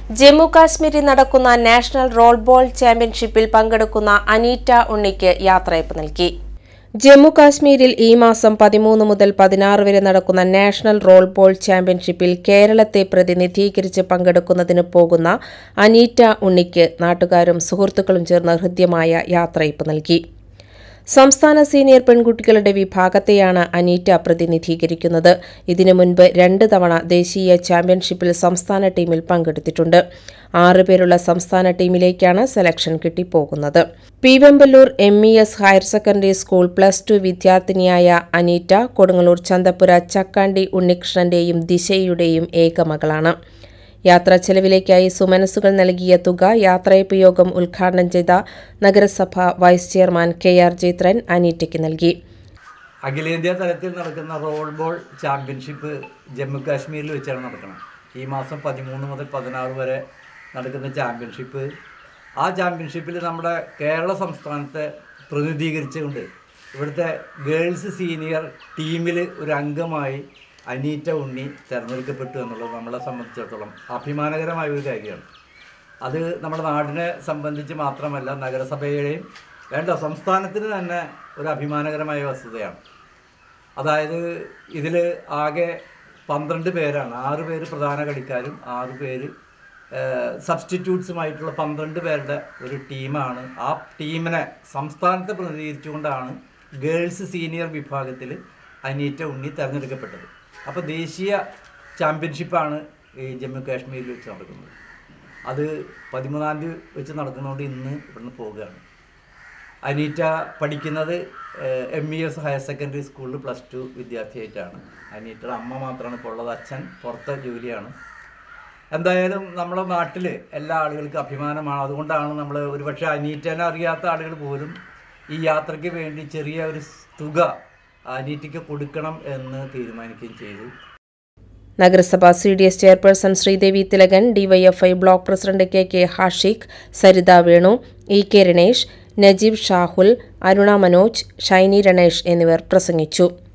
ജമ്മു കാശ്മീരിൽ നടക്കുന്ന national role ball ചാമ്പ്യൻഷിപ്പിൽ പങ്കെടുക്കുന്ന അനീറ്റ ഉണ്ണിക്ക് യാത്രയപ്പ് നൽകി ജമ്മു കാശ്മീരിൽ ഈ മാസം പതിമൂന്ന് മുതൽ പതിനാറ് വരെ നടക്കുന്ന നാഷണൽ റോൾ ബോൾ ചാമ്പ്യൻഷിപ്പിൽ കേരളത്തെ പ്രതിനിധീകരിച്ച് പങ്കെടുക്കുന്നതിന് പോകുന്ന അനീറ്റ ഉണ്ണിക്ക് നാട്ടുകാരും സുഹൃത്തുക്കളും ചേർന്ന് ഹൃദ്യമായ യാത്രയപ്പ് നൽകി സംസ്ഥാന സീനിയർ പെൺകുട്ടികളുടെ വിഭാഗത്തെയാണ് അനീറ്റ പ്രതിനിധീകരിക്കുന്നത് ഇതിനു മുൻപ് രണ്ട് തവണ ദേശീയ ചാമ്പ്യൻഷിപ്പിൽ സംസ്ഥാന ടീമിൽ പങ്കെടുത്തിട്ടുണ്ട് ആറ് പേരുള്ള സംസ്ഥാന ടീമിലേക്കാണ് സെലക്ഷൻ കിട്ടിപ്പോകുന്നത് P Vemballur M E S higher secondary school plus two വിദ്യാർത്ഥിനിയായ അനീറ്റ കൊടുങ്ങല്ലൂർ ചന്തപ്പുര ചക്കാണ്ടി ഉണ്ണികൃഷ്ണന്റെയും ദിശയുടെയും ഏക മകളാണ് യാത്രാ ചെലവിലേക്കായി സുമനസുകൾ നൽകിയ തുക യാത്രയപ്പ് യോഗം ഉദ്ഘാടനം ചെയ്ത നഗരസഭ vice chairman K R Jayathran അനീറ്റയ്ക്ക് നൽകി അഖിലേന്ത്യാ തലത്തിൽ നടക്കുന്ന റോൾ ബോൾ ചാമ്പ്യൻഷിപ്പ് ജമ്മു കാശ്മീരിൽ വെച്ചാണ് നടക്കുന്നത് ഈ മാസം പതിമൂന്ന് മുതൽ പതിനാറ് വരെ നടക്കുന്ന ചാമ്പ്യൻഷിപ്പ് ആ ചാമ്പ്യൻഷിപ്പിൽ നമ്മുടെ കേരള സംസ്ഥാനത്തെ പ്രതിനിധീകരിച്ചുകൊണ്ട് ഇവിടുത്തെ ഗേൾസ് സീനിയർ ടീമിൽ ഒരു അംഗമായി അനീറ്റ ഉണ്ണി തിരഞ്ഞെടുക്കപ്പെട്ടു എന്നുള്ളത് നമ്മളെ സംബന്ധിച്ചിടത്തോളം അഭിമാനകരമായ ഒരു കാര്യമാണ് അത് നമ്മുടെ നാടിനെ സംബന്ധിച്ച് മാത്രമല്ല നഗരസഭയുടെയും വേണ്ട സംസ്ഥാനത്തിന് തന്നെ ഒരു അഭിമാനകരമായ വസ്തുതയാണ് അതായത് ഇതിൽ ആകെ പന്ത്രണ്ട് പേരാണ് ആറ് പേര് പ്രധാന കളിക്കാരും ആറ് പേര് സബ്സ്റ്റിറ്റ്യൂട്ട്സുമായിട്ടുള്ള പന്ത്രണ്ട് പേരുടെ ഒരു ടീമാണ് ആ ടീമിനെ സംസ്ഥാനത്തെ പ്രതിനിധീകരിച്ചുകൊണ്ടാണ് ഗേൾസ് സീനിയർ വിഭാഗത്തിൽ അനീറ്റ ഉണ്ണി തിരഞ്ഞെടുക്കപ്പെട്ടത് അപ്പോൾ ദേശീയ ചാമ്പ്യൻഷിപ്പാണ് ഈ ജമ്മു കാശ്മീരിൽ വെച്ച് നടക്കുന്നത് അത് പതിമൂന്നാം തീയതി വെച്ച് നടക്കുന്നതുകൊണ്ട് ഇന്ന് ഇവിടുന്ന് പോവുകയാണ് അനീറ്റ പഠിക്കുന്നത് M E S higher secondary സ്കൂളിൽ പ്ലസ് ടു വിദ്യാർത്ഥിയായിട്ടാണ് അനീറ്റയുടെ അമ്മ മാത്രമാണ് ഇപ്പോൾ ഉള്ളത് അച്ഛൻ പുറത്തെ ജോലിയാണ് എന്തായാലും നമ്മുടെ നാട്ടിൽ എല്ലാ ആളുകൾക്കും അഭിമാനമാണ് അതുകൊണ്ടാണ് നമ്മൾ ഒരുപക്ഷെ അനീറ്റനെ അറിയാത്ത ആളുകൾ പോലും ഈ യാത്രയ്ക്ക് വേണ്ടി ചെറിയ ഒരു തുക അനീറ്റയ്ക്ക് കൊടുക്കണം എന്ന് തീരുമാനിക്കുകയും ചെയ്തു നഗരസഭ C D S chairperson Sreedevi Thilakan DYFI block president K K Hashiq Saritha Venu E K Ranesh Najeeb Shahul Aruna Manoj Shiny Ranesh എന്നിവർ പ്രസംഗിച്ചു